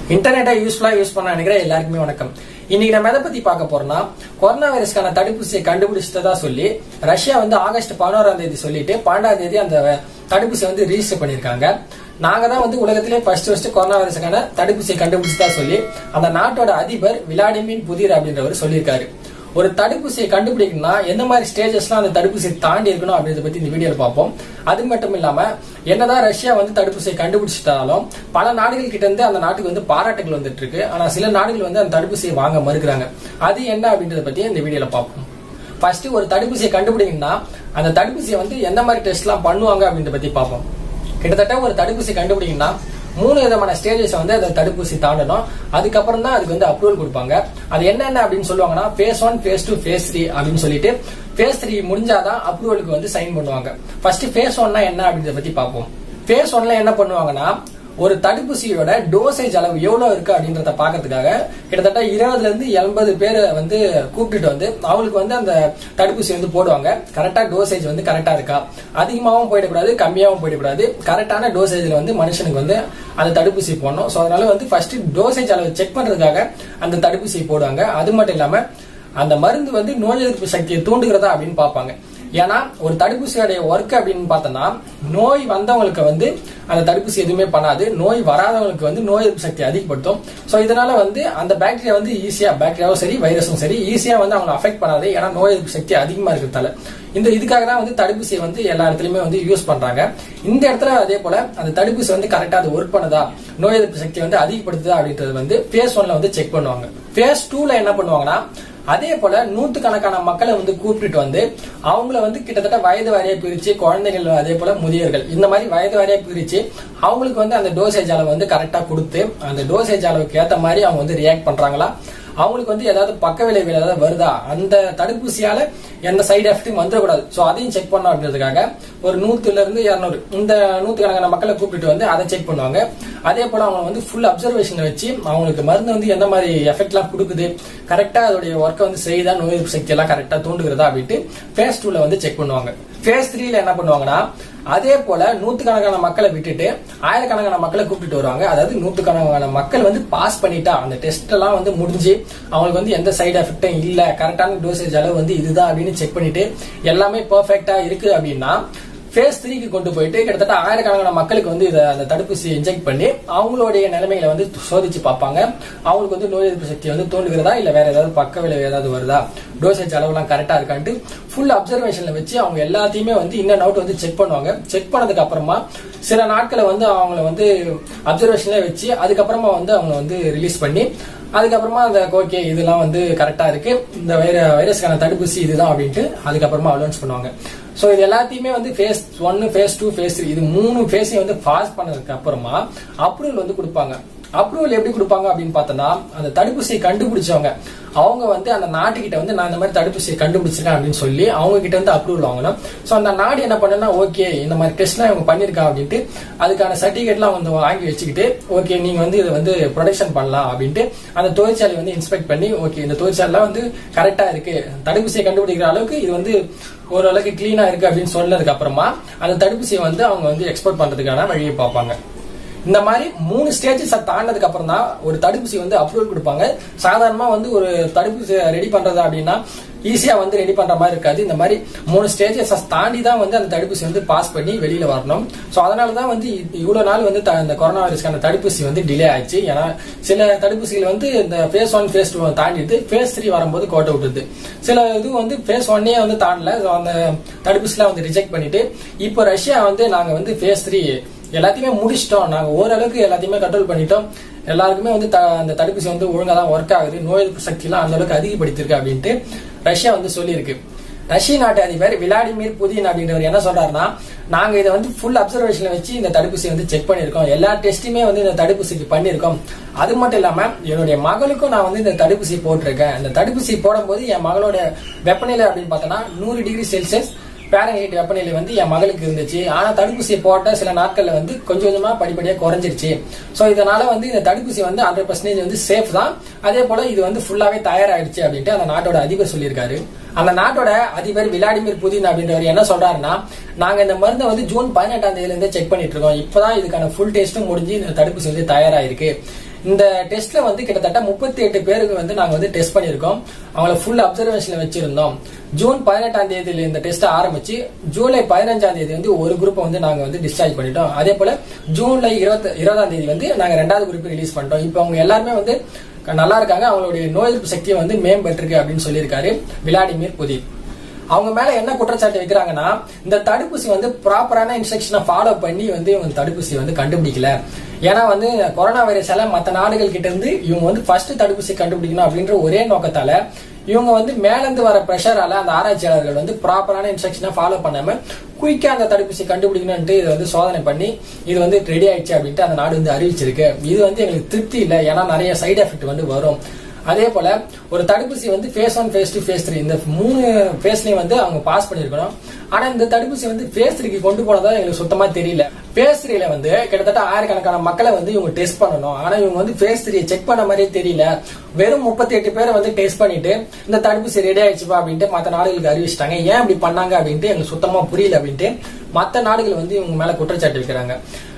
இன்டர்நெட்டை யூஸ்ஃபுல்லா யூஸ் பண்ண நினைக்கிற எல்லாருக்குமே வணக்கம் இன்னைக்கு நம்ம எதை பத்தி பார்க்க போறோம்னா கொரோனா வைரஸ்க்கான தடுப்பூசியை கண்டுபிடிச்சதா சொல்லி ரஷ்யா வந்து ஆகஸ்ட் பதினோராம் தேதி சொல்லிட்டு பன்னெண்டாம் தேதி அந்த தடுப்பூசியை வந்து ரிஜிஸ்டர் பண்ணிருக்காங்க நாங்க தான் வந்து உலகத்திலே ஃபர்ஸ்ட் ஃபர்ஸ்ட் கொரோனா வைரஸுக்கான தடுப்பூசியை கண்டுபிடிச்சதா சொல்லி அந்த நாட்டோட அதிபர் விளாடிமிர் புதிர் அப்படின்றவர் சொல்லியிருக்காரு ஒரு தடுப்பூசியை கண்டுபிடிக்கணும்னா எந்த மாதிரி ஸ்டேஜஸ்லாம் அந்த தடுப்பூசியை தாண்டி இருக்கணும் அப்படின்றத பத்தி இந்த வீடியோல பார்ப்போம் அது மட்டும் இல்லாம என்னதான் ரஷ்யா வந்து தடுப்பூசியை கண்டுபிடிச்சிட்டாலும் பல நாடுகள் கிட்ட இருந்து அந்த நாட்டுக்கு வந்து பாராட்டுகள் வந்துட்டு இருக்கு ஆனா சில நாடுகள் வந்து அந்த தடுப்பூசியை வாங்க மறுக்கிறாங்க அது என்ன அப்படின்றத பத்தி இந்த வீடியோல பார்ப்போம் ஃபர்ஸ்ட் ஒரு தடுப்பூசியை கண்டுபிடிக்கணும்னா அந்த தடுப்பூசியை வந்து எந்த மாதிரி டெஸ்ட்லாம் பண்ணுவாங்க அப்படின்றத பத்தி பார்ப்போம் கிட்டத்தட்ட ஒரு தடுப்பூசி கண்டுபிடிக்கணும்னா மூணு விதமான ஸ்டேஜஸ் வந்து அந்த தடுப்பூசி தாண்டணும் அதுக்கப்புறம் தான் அதுக்கு வந்து அப்ரூவல் கொடுப்பாங்க அது என்னென்ன அப்படின்னு சொல்லுவாங்கன்னா phase one phase two phase three அப்படின்னு சொல்லிட்டு ஃபேஸ் த்ரீ முடிஞ்சாதான் அப்ரூவலுக்கு வந்து சைன் பண்ணுவாங்க ஃபர்ஸ்ட் ஃபேஸ் ஒன்னா என்ன அப்படின்றத பத்தி பார்ப்போம் ஃபேஸ் ஒன்ல என்ன பண்ணுவாங்கன்னா ஒரு தடுப்பூசியோட டோசேஜ் அளவு எவ்வளவு இருக்கு அப்படின்றத பாக்கிறதுக்காக கிட்டத்தட்ட இருபதுல இருந்து எண்பது பேரை வந்து கூப்பிட்டுட்டு வந்து அவங்களுக்கு வந்து அந்த தடுப்பூசி வந்து போடுவாங்க கரெக்டா டோசேஜ் வந்து கரெக்டா இருக்கா அதிகமாகவும் போயிடக்கூடாது கம்மியாகவும் போயிடக்கூடாது கரெக்டான டோசேஜ்ல வந்து மனுஷனுக்கு வந்து அந்த தடுப்பூசி போடணும் ஸோ அதனால வந்து ஃபர்ஸ்ட் டோசேஜ் அளவு செக் பண்றதுக்காக அந்த தடுப்பூசி போடுவாங்க அது மட்டும் இல்லாம அந்த மருந்து வந்து நோய் எதிர்ப்பு சக்தியை தூண்டுகிறதா அப்படின்னு பார்ப்பாங்க ஏன்னா ஒரு தடுப்பூசியோடைய ஒர்க் அப்படின்னு பார்த்தோம்னா நோய் வந்தவங்களுக்கு வந்து அந்த தடுப்பூசி எதுவுமே பண்ணாது நோய் வராதவங்களுக்கு வந்து நோய் எதிர்ப்பு சக்தி அதிகப்படுத்தும் ஸோ இதனால வந்து அந்த பாக்டீரியா வந்து ஈஸியா பாக்டீரியாவும் சரி வைரஸும் சரி ஈஸியா வந்து அவங்களை அஃபெக்ட் பண்ணாது ஏன்னா நோய் எதிர்ப்பு சக்தி அதிகமா இருக்கிறதால இந்த இதுக்காக தான் வந்து தடுப்பூசியை வந்து எல்லா இடத்துலயுமே வந்து யூஸ் பண்றாங்க இந்த இடத்துல அதே போல அந்த தடுப்பூசி வந்து கரெக்டா அது ஒர்க் பண்ணுதா நோய் எதிர்ப்பு சக்தி வந்து அதிகப்படுத்துதா அப்படின்றது வந்து ஃபேஸ் ஒன்ல வந்து செக் பண்ணுவாங்க ஃபேஸ் டூல என்ன பண்ணுவாங்கன்னா அதே போல நூத்துக்கணக்கான மக்களை வந்து கூப்பிட்டுட்டு வந்து அவங்கள வந்து கிட்டத்தட்ட வயது வாரியா பிரிச்சு குழந்தைகள் அதே போல முதியவர்கள் இந்த மாதிரி வயது வாரியா பிரிச்சு அவங்களுக்கு வந்து அந்த டோசேஜ் அளவு வந்து கரெக்டா கொடுத்து அந்த டோசேஜ் அளவுக்கு ஏத்த மாதிரி அவங்க வந்து ரியாக்ட் பண்றாங்களா அவங்களுக்கு வந்து ஏதாவது பக்க விளைவுகள் ஏதாவது வருதா அந்த தடுப்பூசியால எந்த சைடு எஃபெக்டும் வந்துடக்கூடாது ஸோ அதையும் செக் பண்ணோம் அப்படின்றதுக்காக ஒரு நூத்துல இருந்து இரநூறு இந்த நூத்துக்கணக்கான மக்களை கூப்பிட்டு வந்து அதை செக் பண்ணுவாங்க அதே போல அவங்க வந்து ஃபுல் அப்சர்வேஷன் வச்சு அவங்களுக்கு மருந்து வந்து எந்த மாதிரி எஃபெக்ட்லாம் கொடுக்குது கரெக்டா அதோடைய ஒர்க்கை வந்து செய்தா நோய் எதிர்ப்பு சக்தி எல்லாம் கரெக்டா தூண்டுகிறதா அப்படின்ட்டு ஃபேஸ் டூல வந்து செக் பண்ணுவாங்க ஃபேஸ் த்ரீல என்ன பண்ணுவாங்கன்னா அதே போல நூத்துக்கணக்கான மக்களை விட்டுட்டு ஆயிரக்கணக்கான மக்களை கூப்பிட்டு வருவாங்க அதாவது நூத்துக்கணக்கான மக்கள் வந்து பாஸ் பண்ணிட்டா அந்த டெஸ்ட் எல்லாம் வந்து முடிஞ்சு அவங்களுக்கு வந்து எந்த சைடு எஃபெக்டும் இல்ல கரெக்டான டோசேஜ் அளவு வந்து இதுதான் அப்படின்னு செக் பண்ணிட்டு எல்லாமே பெர்ஃபெக்டா இருக்கு அப்படின்னா ஃபேஸ் த்ரீக்கு கொண்டு போயிட்டு கிட்டத்தட்ட ஆயிரக்கணக்கான மக்களுக்கு வந்து இதை அந்த தடுப்பூசி இன்ஜெக்ட் பண்ணி அவங்களுடைய நிலைமைகளை வந்து சோதிச்சு பார்ப்பாங்க அவங்களுக்கு வந்து நோய் எதிர்ப்பு சக்தி வந்து தோன்றுகிறதா இல்ல வேற ஏதாவது பக்க விளைவு ஏதாவது வருதா டோசேஜ் அளவுலாம் கரெக்டா இருக்கான்ட்டு ஃபுல் அப்சர்வேஷன்ல வச்சு அவங்க எல்லாத்தையுமே வந்து இன்னும் அவுட் வந்து செக் பண்ணுவாங்க செக் பண்ணதுக்கு அப்புறமா சில நாட்களை வந்து அவங்கள வந்து அப்சர்வேஷன்ல வச்சு அதுக்கப்புறமா வந்து அவங்க வந்து ரிலீஸ் பண்ணி அதுக்கப்புறமா அந்த ஓகே இதெல்லாம் வந்து கரெக்டா இருக்கு இந்த வைர வைரஸ்க்கான தடுப்பூசி இதுதான் அப்படின்ட்டு அதுக்கப்புறமா அலௌன்ஸ் பண்ணுவாங்க ஸோ இது எல்லாத்தையுமே வந்து ஃபேஸ் ஒன்னு ஃபேஸ் டூ ஃபேஸ் த்ரீ இது மூணு ஃபேஸையும் வந்து பாஸ் பண்ணதுக்கு அப்புறமா அப்ரூவல் வந்து கொடுப்பாங்க அப்ரூவல் எப்படி கொடுப்பாங்க அப்படின்னு பார்த்தோம்னா அந்த தடுப்பூசியை கண்டுபிடிச்சவங்க அவங்க வந்து அந்த நாட்டுக்கிட்ட வந்து நான் இந்த மாதிரி தடுப்பூசியை கண்டுபிடிச்சிருக்கேன் அப்படின்னு சொல்லி அவங்க கிட்ட வந்து அப்ரூவல் வாங்கணும் ஸோ அந்த நாடு என்ன பண்ணுன்னா ஓகே இந்த மாதிரி டெஸ்ட்லாம் இவங்க பண்ணிருக்கா அப்படின்ட்டு அதுக்கான சர்டிஃபிகேட்லாம் வந்து வாங்கி வச்சுக்கிட்டு ஓகே நீங்க வந்து இதை வந்து ப்ரொடக்ஷன் பண்ணலாம் அப்படின்ட்டு அந்த தொழிற்சாலை வந்து இன்ஸ்பெக்ட் பண்ணி ஓகே இந்த தொழிற்சாலை வந்து கரெக்டா இருக்கு தடுப்பூசியை கண்டுபிடிக்கிற அளவுக்கு இது வந்து ஓரளவுக்கு கிளீனா இருக்கு அப்படின்னு சொன்னதுக்கு அப்புறமா அந்த தடுப்பூசியை வந்து அவங்க வந்து எக்ஸ்போர்ட் பண்றதுக்கான வழியை பார்ப்பாங்க இந்த மாதிரி மூணு ஸ்டேஜஸ் தாண்டதுக்கு அப்புறம் தான் ஒரு தடுப்பூசி வந்து அப்ரூவல் கொடுப்பாங்க சாதாரணமா வந்து ஒரு தடுப்பூசி ரெடி பண்றது அப்படின்னா ஈஸியா வந்து ரெடி பண்ற மாதிரி இருக்காது இந்த மாதிரி மூணு ஸ்டேஜஸ் தாண்டி தான் வந்து அந்த தடுப்பூசி வந்து பாஸ் பண்ணி வெளியில வரணும் ஸோ அதனால தான் வந்து இவ்வளவு நாள் வந்து இந்த கொரோனா வைரஸ்க்கான தடுப்பூசி வந்து டிலே ஆயிடுச்சு ஏன்னா சில தடுப்பூசிகள் வந்து இந்த ஃபேஸ் ஒன் ஃபேஸ் டூ தாண்டிட்டு ஃபேஸ் த்ரீ வரும்போது கோட்டை விட்டுது சில இது வந்து ஃபேஸ் ஒன்னே வந்து தாண்டல அந்த தடுப்பூசிலாம் வந்து ரிஜெக்ட் பண்ணிட்டு இப்போ ரஷ்யா வந்து நாங்க வந்து ஃபேஸ் த்ரீ எல்லாத்தையுமே முடிச்சிட்டோம் நாங்க ஓரளவுக்கு எல்லாத்தையுமே கண்ட்ரோல் பண்ணிட்டோம் எல்லாருக்குமே வந்து அந்த தடுப்பூசி வந்து ஒழுங்கா தான் ஒர்க் ஆகுது நோய் எதிர்ப்பு சக்தி எல்லாம் அந்த அளவுக்கு அதிகப்படுத்திருக்கு அப்படின்ட்டு ரஷ்யா வந்து சொல்லியிருக்கு ரஷ்ய நாட்டு அதிபர் விளாடிமிர் புதின் அப்படின்றவர் என்ன சொல்றாருன்னா நாங்க இதை வந்து ஃபுல் அப்சர்வேஷன்ல வச்சு இந்த தடுப்பூசி வந்து செக் பண்ணிருக்கோம் எல்லா டெஸ்ட்டுமே வந்து இந்த தடுப்பூசிக்கு பண்ணிருக்கோம் அது மட்டும் இல்லாம என்னுடைய மகளுக்கும் நான் வந்து இந்த தடுப்பூசி போட்டிருக்கேன் இந்த தடுப்பூசி போடும்போது என் மகளோட வெப்பநிலை அப்படின்னு பார்த்தோன்னா நூறு டிகிரி செல்சியஸ் பேரஹீட் வெப்பநிலை வந்து என் மகளுக்கு இருந்துச்சு ஆனா தடுப்பூசி போட்ட சில நாட்கள்ல வந்து கொஞ்சம் கொஞ்சமா படிப்படியா குறைஞ்சிருச்சு சோ இதனால வந்து இந்த தடுப்பூசி வந்து ஹண்ட்ரட் பர்சன்டேஜ் வந்து சேஃப் தான் அதே போல இது வந்து ஃபுல்லாவே தயாராயிடுச்சு அப்படின்ட்டு அந்த நாட்டோட அதிபர் சொல்லியிருக்காரு அந்த நாட்டோட அதிபர் விளாடிமிர் புதின் அப்படின்றவர் என்ன சொல்றாருன்னா நாங்க இந்த மருந்தை வந்து ஜூன் பதினெட்டாம் தேதியில இருந்தே செக் பண்ணிட்டு இருக்கோம் இப்பதான் இதுக்கான ஃபுல் டெஸ்ட்டும் முடிஞ்சு இந்த தடுப்பூசி வந்து தயாராயிருக்கு இந்த டெஸ்ட்ல வந்து கிட்டத்தட்ட முப்பத்தி எட்டு பேருக்கு வந்து நாங்க வந்து டெஸ்ட் பண்ணியிருக்கோம் அவங்கள ஃபுல் அப்சர்வேஷன்ல வச்சிருந்தோம் ஜூன் பதினெட்டாம் தேதியில இந்த டெஸ்ட் ஆரம்பிச்சு ஜூலை பதினஞ்சாம் தேதி வந்து ஒரு குரூப்பை வந்து நாங்க வந்து டிஸ்சார்ஜ் பண்ணிட்டோம் அதே போல ஜூன்ல இருபத்தி இருபதாம் தேதி வந்து நாங்க ரெண்டாவது குரூப் ரிலீஸ் பண்ணிட்டோம் இப்போ அவங்க எல்லாருமே வந்து நல்லா இருக்காங்க அவங்களுடைய நோய் எதிர்ப்பு சக்தியை வந்து மேம்பட்டிருக்கு அப்படின்னு சொல்லியிருக்காரு விளாடிமிர் புதிர் அவங்க மேல என்ன குற்றச்சாட்டு வைக்கிறாங்கன்னா இந்த தடுப்பூசி வந்து ப்ராப்பரான இன்ஸ்ட்ரக்ஷனை ஃபாலோ பண்ணி வந்து இவங்க தடுப்பூசி வந்து கண்டுபிடிக்கல ஏன்னா வந்து கொரோனா வைரஸால மற்ற நாடுகள் கிட்ட இருந்து இவங்க வந்து ஃபர்ஸ்ட் தடுப்பூசி கண்டுபிடிக்கணும் அப்படின்ற ஒரே நோக்கத்தால இவங்க வந்து மேலேந்து வர ப்ரெஷரால அந்த ஆராய்ச்சியாளர்கள் வந்து ப்ராப்பரான இன்ஸ்ட்ரக்ஷனை ஃபாலோ பண்ணாம குயிக்கா அந்த தடுப்பூசி கண்டுபிடிக்கணும்ட்டு இதை வந்து சோதனை பண்ணி இது வந்து ரெடி ஆயிடுச்சு அப்படின்ட்டு அந்த நாடு வந்து அறிவிச்சிருக்கு இது வந்து எங்களுக்கு திருப்தி இல்லை ஏன்னா நிறைய சைடு எஃபெக்ட் வந்து வரும் அதே போல ஒரு தடுப்பூசி வந்து phase one phase two phase three இந்த மூணு ஃபேஸ்லயும் வந்து அவங்க பாஸ் பண்ணிருக்கணும் ஆனா இந்த தடுப்பூசி வந்து ஃபேஸ் த்ரீக்கு கொண்டு போனதா எங்களுக்கு சுத்தமா தெரியல ஃபேஸ் த்ரீல வந்து கிட்டத்தட்ட ஆயிரக்கணக்கான மக்களை வந்து இவங்க டெஸ்ட் பண்ணணும் ஆனா இவங்க வந்து ஃபேஸ் த்ரீ செக் பண்ண மாதிரியே தெரியல வெறும் முப்பத்தி எட்டு பேரை வந்து டெஸ்ட் பண்ணிட்டு இந்த தடுப்பூசி ரெடி ஆயிடுச்சுப்பா அப்படின்ட்டு மற்ற நாடுகளுக்கு அறிவிச்சிட்டாங்க ஏன் இப்படி பண்ணாங்க அப்படின்ட்டு எங்களுக்கு சுத்தமா புரியல அப்படின்ட்டு மற்ற நாடுகள் வந்து இவங்க மேல குற்றச்சாட்டு வைக்கிறாங்க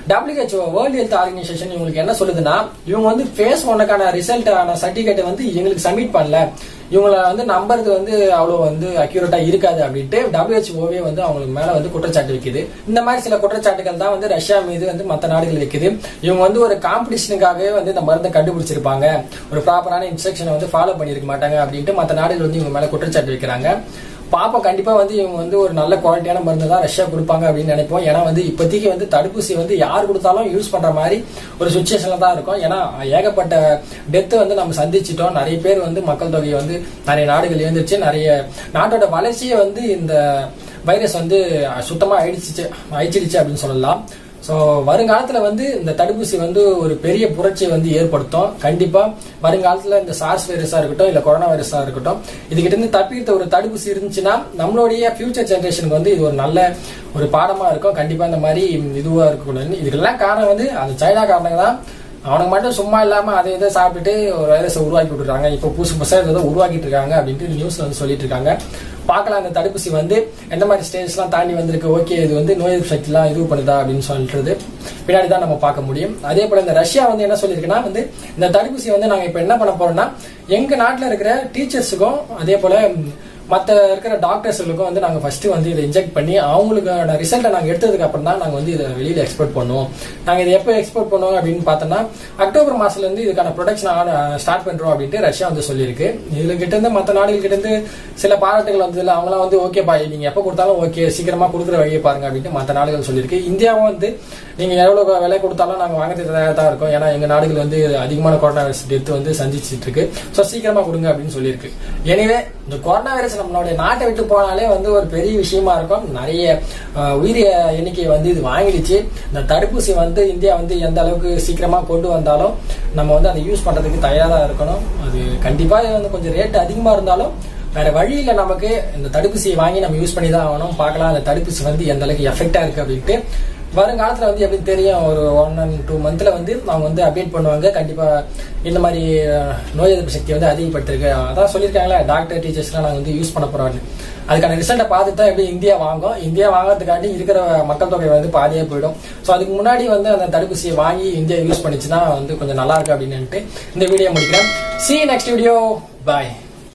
WHO வேர்ல்ட் ஹெல்த் ஆர்கனைசேஷன் இவங்களுக்கு என்ன சொல்லுதுன்னா இவங்க வந்து ஃபேஸ் ஒன்னுக்கான ரிசல்ட் ஆன சர்டிபிகேட் வந்து எங்களுக்கு சப்மிட் பண்ணல இவங்கள வந்து நம்புறது வந்து அவ்வளவு வந்து அக்யூரேட்டா இருக்காது அப்படின்ட்டு டபிள்யூஹெச்ஓவே வந்து அவங்களுக்கு மேல வந்து குற்றச்சாட்டு வைக்குது இந்த மாதிரி சில குற்றச்சாட்டுகள் தான் வந்து ரஷ்யா மீது வந்து மற்ற நாடுகள் வைக்குது இவங்க வந்து ஒரு காம்படிஷனுக்காகவே வந்து இந்த மருந்தை கண்டுபிடிச்சிருப்பாங்க ஒரு ப்ராப்பரான இன்ஸ்ட்ரக்ஷனை வந்து ஃபாலோ பண்ணிருக்க மாட்டாங்க அப்படின்ட்டு மற்ற நாடுகள் வந்து இவங்க மேல குற்றச்சாட்டு வைக்கிறாங்க பாப்போம் கண்டிப்பா வந்து இவங்க வந்து ஒரு நல்ல குவாலிட்டியான மருந்து தான் ரஷ்யா கொடுப்பாங்க அப்படின்னு நினைப்போம் ஏன்னா வந்து இப்போதைக்கு வந்து தடுப்பூசி வந்து யார் கொடுத்தாலும் யூஸ் பண்ற மாதிரி ஒரு சுச்சுவேஷன்ல தான் இருக்கும் ஏன்னா ஏகப்பட்ட டெத் வந்து நம்ம சந்திச்சிட்டோம் நிறைய பேர் வந்து மக்கள் தொகை வந்து நிறைய நாடுகள் இருந்துச்சு நிறைய நாட்டோட வளர்ச்சியை வந்து இந்த வைரஸ் வந்து சுத்தமா அழிச்சிச்சு அழிச்சிடுச்சு அப்படின்னு சொல்லலாம் ஸோ வருங்காலத்தில் வந்து இந்த தடுப்பூசி வந்து ஒரு பெரிய புரட்சியை வந்து ஏற்படுத்தும் கண்டிப்பா வருங்காலத்தில் இந்த சார்ஸ் வைரஸா இருக்கட்டும் இல்ல கொரோனா வைரஸா இருக்கட்டும் இதுகிட்ட இருந்து தப்பித்த ஒரு தடுப்பூசி இருந்துச்சுன்னா நம்மளுடைய ஃபியூச்சர் ஜென்ரேஷனுக்கு வந்து இது ஒரு நல்ல ஒரு பாடமா இருக்கும் கண்டிப்பா இந்த மாதிரி இதுவா இருக்கக்கூடாது இதுக்கெல்லாம் காரணம் வந்து அந்த சைனா காரணங்க தான் அவனுக்கு மட்டும் சும்மா இல்லாம அதை இதை சாப்பிட்டுட்டு ஒரு வைரஸை உருவாக்கி விட்டுருக்காங்க இப்போ புதுசு புதுசாக ஏதோ உருவாக்கிட்டு இருக்காங்க அப்படின்ட்டு நியூஸ்ல வந்து சொல்லிட்டு இருக்காங்க பார்க்கலாம் அந்த தடுப்பூசி வந்து எந்த மாதிரி ஸ்டேஜ்லாம் தாண்டி வந்திருக்கு ஓகே இது வந்து நோய் எதிர்ப்பு சக்திலாம் இது பண்ணுதா அப்படின்னு சொல்றது பின்னாடி தான் நம்ம பார்க்க முடியும் அதே போல இந்த ரஷ்யா வந்து என்ன சொல்லியிருக்குன்னா வந்து இந்த தடுப்பூசி வந்து நாங்க இப்ப என்ன பண்ண போறோம்னா எங்க நாட்டுல இருக்கிற டீச்சர்ஸுக்கும் அதே போல மற்ற இருக்கிற டாக்டர்ஸுகளுக்கும் வந்து நாங்கள் ஃபர்ஸ்ட் வந்து இதை இன்ஜெக்ட் பண்ணி அவங்களுக்கான ரிசல்ட்டை நாங்கள் எடுத்ததுக்கு அப்புறம் தான் நாங்கள் வந்து இதை வெளியில் எக்ஸ்போர்ட் பண்ணுவோம் நாங்கள் இதை எப்போ எக்ஸ்போர்ட் பண்ணுவோம் அப்படின்னு பார்த்தோம்னா அக்டோபர் மாசத்துல இருந்து இதுக்கான ப்ரொடக்ஷன் ஸ்டார்ட் பண்றோம் அப்படின்ட்டு ரஷ்யா வந்து சொல்லியிருக்கு இதுல கிட்ட இருந்து மற்ற நாடுகள் கிட்ட இருந்து சில பாராட்டுகள் வந்ததுல அவங்களாம் வந்து ஓகே பா நீங்க எப்போ கொடுத்தாலும் ஓகே சீக்கிரமா கொடுக்குற வழியை பாருங்க அப்படின்ட்டு மற்ற நாடுகள் சொல்லியிருக்கு இந்தியாவும் வந்து நீங்க எவ்வளவு விலை கொடுத்தாலும் நாங்க வாங்குறது தயாரா தான் இருக்கோம் ஏன்னா எங்க நாடுகள் வந்து அதிகமான கொரோனா வைரஸ் டெத் வந்து சந்திச்சிட்டு இருக்கு ஸோ சீக்கிரமா கொடுங்க அப்படின்னு சொல்லியிருக்கு எனவே இந்த கொரோனா வைரஸ் நம்மளுடைய நாட்டை விட்டு போனாலே வந்து ஒரு பெரிய விஷயமா இருக்கும் நிறைய அஹ், உயிரிய எண்ணிக்கை வந்து இது வாங்கிடுச்சு இந்த தடுப்பூசி வந்து இந்தியா வந்து எந்த அளவுக்கு சீக்கிரமா கொண்டு வந்தாலும் நம்ம வந்து அதை யூஸ் பண்றதுக்கு தயாரா இருக்கணும் அது கண்டிப்பா இது வந்து கொஞ்சம் ரேட் அதிகமா இருந்தாலும் வேற வழி இல்ல நமக்கு இந்த தடுப்பூசியை வாங்கி நம்ம யூஸ் பண்ணி தான் ஆகணும் பார்க்கலாம் அந்த தடுப்பூசி வந்து எந்த அளவுக்கு எஃபெக்டா இருக்கு அப்படின்ட்டு வருங்காலத்துல வந்து எப்படி தெரியும் ஒரு ஒன் அண்ட் டூ மந்த்ல வந்து அவங்க வந்து அப்டேட் பண்ணுவாங்க கண்டிப்பா இந்த மாதிரி அஹ், நோய் எதிர்ப்பு சக்தி வந்து அதிகப்படுத்திருக்கு அதான் சொல்லியிருக்காங்களே டாக்டர் டீச்சர்ஸ்லாம் நாங்க வந்து யூஸ் பண்ண போறோம் அதுக்கான ரிசல்ட்டை பார்த்துட்டு தான் எப்படி இந்தியா வாங்கும் இந்தியா வாங்குறதுக்காண்டி இருக்கிற மக்கள் தொகை வந்து பாதியே போயிடும் ஸோ அதுக்கு முன்னாடி வந்து அந்த தடுப்பூசியை வாங்கி இந்தியா யூஸ் பண்ணிச்சுன்னா வந்து கொஞ்சம் நல்லா இருக்கு அப்படின்னு இந்த வீடியோ முடிக்கிறேன் சி நெக்ஸ்ட் வீடியோ பாய்